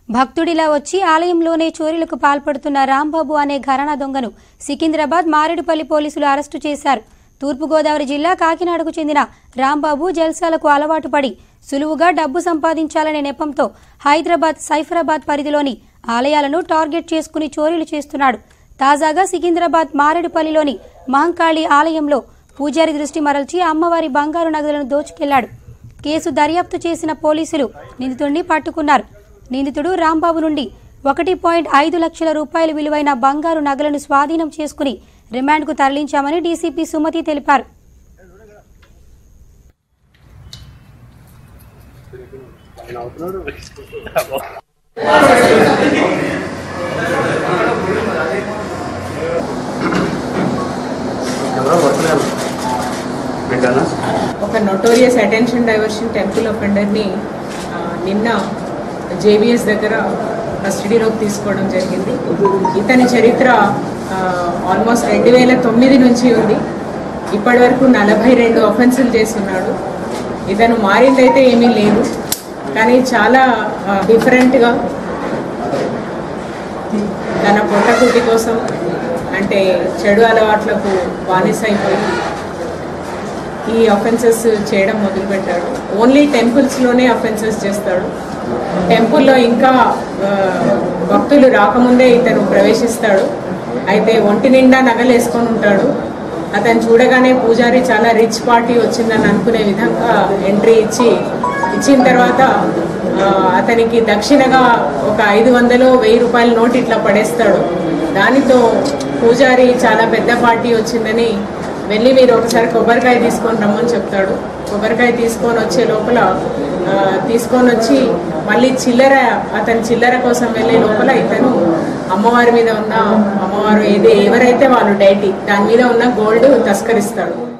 భక్తుడిలా వచ్చి ఆలయంలోనే చోరీలకు పాల్పడుతున్న రాంబాబు అనే ఘరానా దొంగను సికింద్రాబాద్ మారేడుపల్లి పోలీసులు అరెస్టు చేశారు తూర్పుగోదావరి జిల్లా కాకినాడకు చెందిన రాంబాబు జల్సాలకు అలవాటు పడి సులువుగా డబ్బు సంపాదించాలనే నెపంతో హైదరాబాద్ సైఫరాబాద్ పరిధిలోని ఆలయాలను టార్గెట్ చేసుకుని చోరీలు చేస్తున్నాడు తాజాగా సికింద్రాబాద్ మారేడుపల్లిలోని మహంకాళి ఆలయంలో పూజారి దృష్టి మరల్చి అమ్మవారి బంగారు నగలను దోచుకెళ్లాడు కేసు దర్యాప్తు చేసిన పోలీసులు నిందితుడిని పట్టుకున్నారు నిందితుడు రాంబాబు నుండి ఒకటి పాయింట్ ఐదు లక్షల రూపాయల విలువైన బంగారు నగలను స్వాధీనం చేసుకుని రిమాండ్కు తరలించామని డీసీపీ సుమతి తెలిపారు ఎవరో పడుతున్నారు వింటానా ఒక నోటోరియస్ అటెన్షన్ డైవర్షన్ టెంపుల్ ఒఫెండర్ని ఆ, నిన్న జేబీఎస్ దగ్గర కస్టడీలోకి తీసుకోవడం జరిగింది ఇతని చరిత్ర ఆల్మోస్ట్ రెండు వేల తొమ్మిది నుంచి ఉంది ఇప్పటి వరకు నలభై రెండు అఫెన్సులు చేస్తున్నాడు ఇతను మారిందైతే ఏమీ లేదు కానీ చాలా డిఫరెంట్గా తన పొట్టకుటి కోసం అంటే చెడు అలవాట్లకు బానిస అయిపోయి ఈ అఫెన్సెస్ చేయడం మొదలుపెట్టాడు ఓన్లీ టెంపుల్స్లోనే అఫెన్సెస్ చేస్తాడు టెంపుల్లో ఇంకా ఆ, భక్తులు రాకముందే ఇతను ప్రవేశిస్తాడు అయితే ఒంటి నిండా నగలు వేసుకొని ఉంటాడు అతను చూడగానే పూజారి చాలా రిచ్ పార్టీ వచ్చిందని అనుకునే విధంగా ఎంట్రీ ఇచ్చి ఇచ్చిన తర్వాత ఆ, అతనికి దక్షిణగా ఒక ఐదు వందలు వెయ్యి రూపాయల నోట్ ఇట్లా పడేస్తాడు దానితో పూజారి చాలా పెద్ద పార్టీ వచ్చిందని వెళ్ళి మీరు ఒకసారి కొబ్బరికాయ తీసుకొని రమ్మని చెప్తాడు కొబ్బరికాయ తీసుకొని వచ్చే లోపల ఆ, తీసుకొని వచ్చి మళ్ళీ చిల్లర అతని చిల్లర కోసం వెళ్ళే లోపల ఇతను అమ్మవారి మీద ఉన్న అమ్మవారు ఏది ఎవరైతే వాళ్ళు డైటీ దాని మీద ఉన్న గోల్డ్ తస్కరిస్తాడు